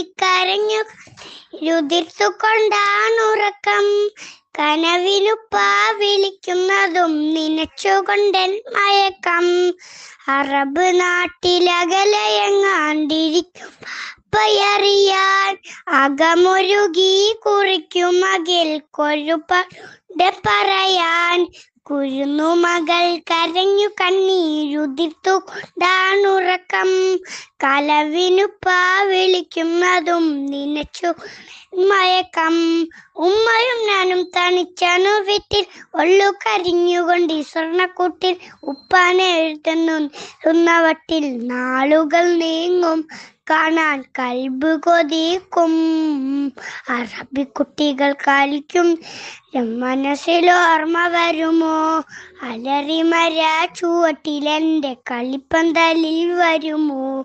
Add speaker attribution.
Speaker 1: കരഞ്ഞു രുതിർത്തുകൊണ്ടാണുറക്കം കനവിനുപ്പാ വിളിക്കുന്നതും നനച്ചുകൊണ്ടൻ മയക്കം അറബ് നാട്ടിലകലയങ്ങാണ്ടിരിക്കും പയറിയാൻ അകമൊരുകി കുറിക്കും അകിൽ കൊഴുപ്പ പറയാൻ കുരുന്നു മകൾ കരഞ്ഞു കണ്ണീരുതിർത്തു കൊണ്ടാണുറക്കം കലവിനുപ്പാ വിളിക്കുന്നതും നനച്ചു മയക്കം ഉമ്മയും ഞാനും തണിച്ചാണു വീട്ടിൽ ഒള്ളു കരിഞ്ഞുകൊണ്ട് ഈ സ്വർണ്ണക്കൂട്ടിൽ ഉപ്പാനെ എഴുതുന്നവട്ടിൽ നാളുകൾ നീങ്ങും കാണാൻ കൽബ് കൊതിക്കും അറബിക്കുട്ടികൾ കളിക്കും മനസ്സിൽ ഓർമ്മ വരുമോ അലറിമര ചുവട്ടിലെന്റെ കളിപ്പന്തലിൽ വരുമോ